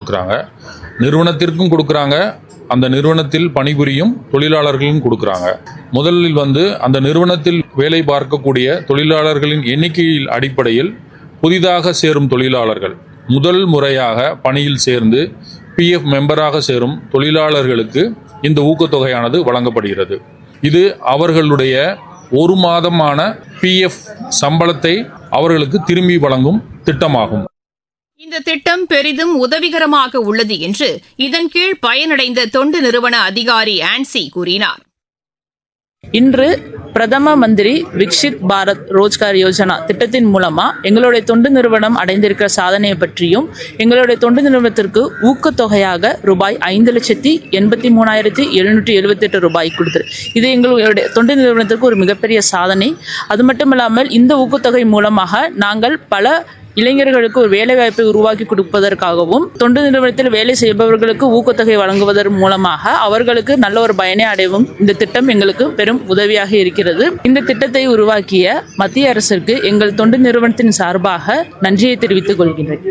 கொடுக்குறாங்க நிறுவனத்திற்கும் கொடுக்குறாங்க அந்த நிறுவனத்தில் பணிபுரியும் தொழிலாளர்களும் கொடுக்குறாங்க முதலில் வந்து அந்த நிறுவனத்தில் வேலை பார்க்கக்கூடிய தொழிலாளர்களின் எண்ணிக்கையில் அடிப்படையில் புதிதாக சேரும் தொழிலாளர்கள் முதல் முறையாக பணியில் சேர்ந்து பிஎஃப் மெம்பராக சேரும் தொழிலாளர்களுக்கு இந்த ஊக்கத்தொகையானது வழங்கப்படுகிறது இது அவர்களுடைய ஒரு மாதமான பிஎஃப் சம்பளத்தை அவர்களுக்கு திரும்பி வழங்கும் திட்டமாகும் இந்த திட்டம் பெரிதும் உதவிகரமாக உள்ளது என்று இதன் கீழ் பயனடைந்த தொண்டு நிறுவன அதிகாரி ஆன்சி கூறினார் இன்று பிரதம மந்திரி விக்ஷித் பாரத் ரோஜ்கார் யோஜனா திட்டத்தின் மூலமா எங்களுடைய தொண்டு நிறுவனம் அடைந்திருக்கிற சாதனையை பற்றியும் எங்களுடைய தொண்டு நிறுவனத்திற்கு ஊக்கத்தொகையாக ரூபாய் ஐந்து லட்சத்தி எண்பத்தி மூணாயிரத்தி எழுநூற்றி எழுபத்தி எட்டு ரூபாய் கொடுத்துரு இது எங்களுடைய தொண்டு நிறுவனத்திற்கு ஒரு மிகப்பெரிய சாதனை அது மட்டும் இல்லாமல் இந்த ஊக்கத்தொகை மூலமாக நாங்கள் பல இளைஞர்களுக்கு ஒரு வேலைவாய்ப்பை உருவாக்கி கொடுப்பதற்காகவும் தொண்டு நிறுவனத்தில் வேலை செய்பவர்களுக்கு ஊக்கத்தொகை வழங்குவதன் மூலமாக அவர்களுக்கு நல்ல ஒரு பயனை அடைவும் இந்த திட்டம் எங்களுக்கு பெரும் உதவியாக இருக்கிறது இந்த திட்டத்தை உருவாக்கிய மத்திய அரசிற்கு எங்கள் தொண்டு நிறுவனத்தின் சார்பாக நன்றியை தெரிவித்துக் கொள்கிறேன்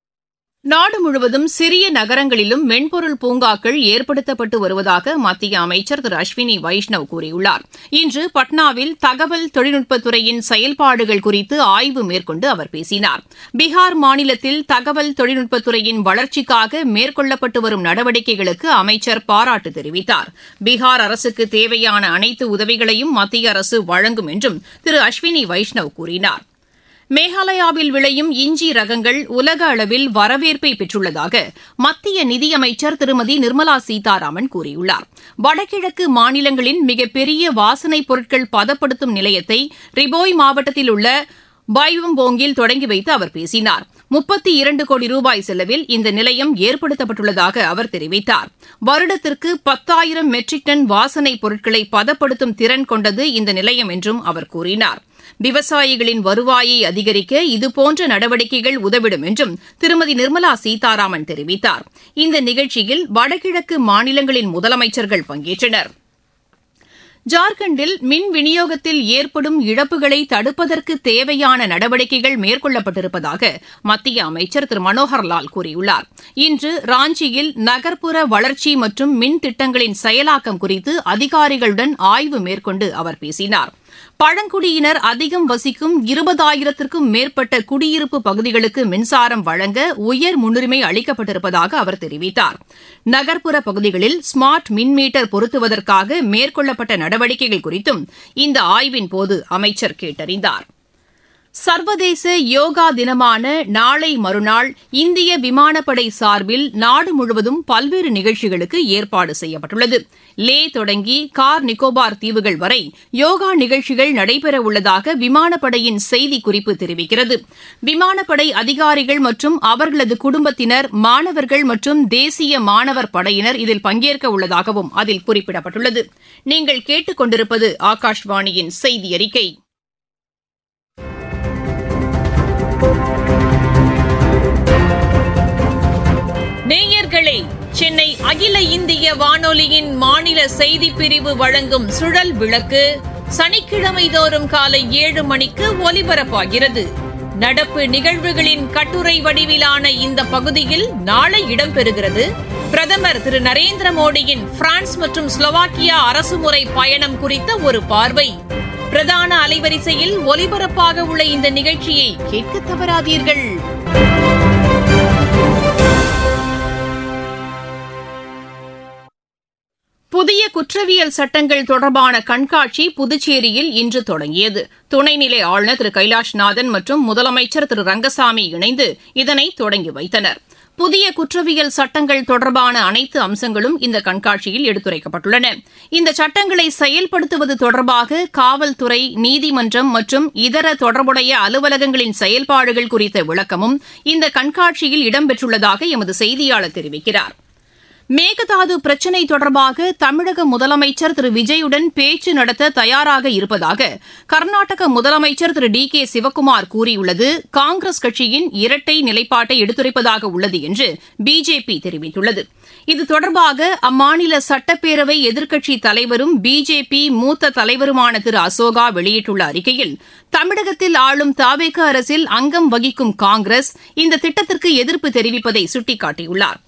நாடு முழுவதும் சிறிய நகரங்களிலும் மென்பொருள் பூங்காக்கள் ஏற்படுத்தப்பட்டு வருவதாக மத்திய அமைச்சர் திரு அஸ்வினி வைஷ்ணவ் கூறியுள்ளார் இன்று பட்னாவில் தகவல் தொழில்நுட்பத்துறையின் செயல்பாடுகள் குறித்து ஆய்வு மேற்கொண்டு அவர் பேசினார் பீகார் மாநிலத்தில் தகவல் தொழில்நுட்பத்துறையின் வளர்ச்சிக்காக மேற்கொள்ளப்பட்டு வரும் நடவடிக்கைகளுக்கு அமைச்சர் பாராட்டு தெரிவித்தார் பீகார் அரசுக்கு தேவையான அனைத்து உதவிகளையும் மத்திய அரசு வழங்கும் என்றும் திரு அஸ்வினி வைஷ்ணவ் கூறினார் மேகாலயாவில் விளையும் இஞ்சி ரகங்கள் உலக அளவில் வரவேற்பை பெற்றுள்ளதாக மத்திய நிதியமைச்சர் திருமதி நிர்மலா சீதாராமன் கூறியுள்ளார் வடகிழக்கு மாநிலங்களின் மிகப்பெரிய வாசனைப் பொருட்கள் பதப்படுத்தும் நிலையத்தை ரிபோய் மாவட்டத்தில் உள்ள பாய்வம்போங்கில் தொடங்கி வைத்து அவர் பேசினார் முப்பத்தி இரண்டு கோடி ரூபாய் செலவில் இந்த நிலையம் ஏற்படுத்தப்பட்டுள்ளதாக அவர் தெரிவித்தார் வருடத்திற்கு பத்தாயிரம் மெட்ரிக் டன் வாசனைப் பொருட்களை பதப்படுத்தும் திறன் கொண்டது இந்த நிலையம் என்றும் அவர் கூறினார் விவசாயிகளின் வருவாயை அதிகரிக்க இதுபோன்ற நடவடிக்கைகள் உதவிடும் என்றும் திருமதி நிர்மலா சீதாராமன் தெரிவித்தார் இந்த நிகழ்ச்சியில் வடகிழக்கு மாநிலங்களின் முதலமைச்சர்கள் பங்கேற்றனர் ஜார்க்கண்டில் மின் விநியோகத்தில் ஏற்படும் இழப்புகளை தடுப்பதற்கு தேவையான நடவடிக்கைகள் மேற்கொள்ளப்பட்டிருப்பதாக மத்திய அமைச்சர் திரு மனோகர்லால் கூறியுள்ளார் இன்று ராஞ்சியில் நகர்ப்புற வளர்ச்சி மற்றும் மின் திட்டங்களின் செயலாக்கம் குறித்து அதிகாரிகளுடன் ஆய்வு மேற்கொண்டு அவர் பேசினார் பழங்குடியினர் அதிகம் வசிக்கும் இருபதாயிரத்திற்கும் மேற்பட்ட குடியிருப்பு பகுதிகளுக்கு மின்சாரம் வழங்க உயர் முன்னுரிமை அளிக்கப்பட்டிருப்பதாக அவர் தெரிவித்தார் நகர்ப்புற பகுதிகளில் ஸ்மார்ட் மின் மீட்டர் பொருத்துவதற்காக மேற்கொள்ளப்பட்ட நடவடிக்கைகள் குறித்தும் இந்த ஆய்வின் போது அமைச்சர் கேட்டறிந்தார் சர்வதேச யோகா தினமான நாளை மறுநாள் இந்திய விமானப்படை சார்பில் நாடு முழுவதும் பல்வேறு நிகழ்ச்சிகளுக்கு ஏற்பாடு செய்யப்பட்டுள்ளது லே தொடங்கி கார் நிக்கோபார் தீவுகள் வரை யோகா நிகழ்ச்சிகள் நடைபெறவுள்ளதாக விமானப்படையின் செய்திக்குறிப்பு தெரிவிக்கிறது விமானப்படை அதிகாரிகள் மற்றும் அவர்களது குடும்பத்தினர் மாணவர்கள் மற்றும் தேசிய மாணவர் படையினர் இதில் பங்கேற்க உள்ளதாகவும் அதில் குறிப்பிடப்பட்டுள்ளது நீங்கள் கேட்டுக் கொண்டிருப்பது ஆகாஷ்வாணியின் செய்தி அறிக்கை நேயர்களே சென்னை அகில இந்திய வானொலியின் மாநில செய்திப் பிரிவு வழங்கும் சுழல் விளக்கு சனிக்கிழமை தோறும் காலை ஏழு மணிக்கு ஒலிபரப்பாகிறது நடப்பு நிகழ்வுகளின் கட்டுரை வடிவிலான இந்த பகுதியில் நாளை இடம்பெறுகிறது பிரதமர் திரு நரேந்திர மோடியின் பிரான்ஸ் மற்றும் ஸ்லோவாக்கியா அரசுமுறை பயணம் குறித்த ஒரு பார்வை பிரதான அலைவரிசையில் ஒலிபரப்பாக உள்ள இந்த நிகழ்ச்சியை கேட்க தவறாதீர்கள் புதிய குற்றவியல் சட்டங்கள் தொடர்பான கண்காட்சி புதுச்சேரியில் இன்று தொடங்கியது துணைநிலை ஆளுநர் திரு கைலாஷ்நாதன் மற்றும் முதலமைச்சர் திரு ரங்கசாமி இணைந்து இதனை தொடங்கி வைத்தனர் புதிய குற்றவியல் சட்டங்கள் தொடர்பான அனைத்து அம்சங்களும் இந்த கண்காட்சியில் எடுத்துரைக்கப்பட்டுள்ளன இந்த சட்டங்களை செயல்படுத்துவது தொடர்பாக காவல்துறை நீதிமன்றம் மற்றும் இதர தொடர்புடைய அலுவலகங்களின் செயல்பாடுகள் குறித்த விளக்கமும் இந்த கண்காட்சியில் இடம்பெற்றுள்ளதாக எமது செய்தியாளர் தெரிவிக்கிறார் மேகதாது பிரச்சினை தொடர்பாக தமிழக முதலமைச்சர் திரு விஜயுடன் பேச்சு நடத்த தயாராக இருப்பதாக கர்நாடக முதலமைச்சர் திரு டி கே சிவக்குமார் கூறியுள்ளது காங்கிரஸ் கட்சியின் இரட்டை நிலைப்பாட்டை எடுத்துரைப்பதாக உள்ளது என்று பிஜேபி தெரிவித்துள்ளது இது தொடர்பாக அம்மாநில சட்டப்பேரவை எதிர்க்கட்சி தலைவரும் பிஜேபி மூத்த தலைவருமான திரு அசோகா வெளியிட்டுள்ள அறிக்கையில் தமிழகத்தில் ஆளும் தாவேக அரசில் அங்கம் வகிக்கும் காங்கிரஸ் இந்த திட்டத்திற்கு எதிர்ப்பு தெரிவிப்பதை சுட்டிக்காட்டியுள்ளார்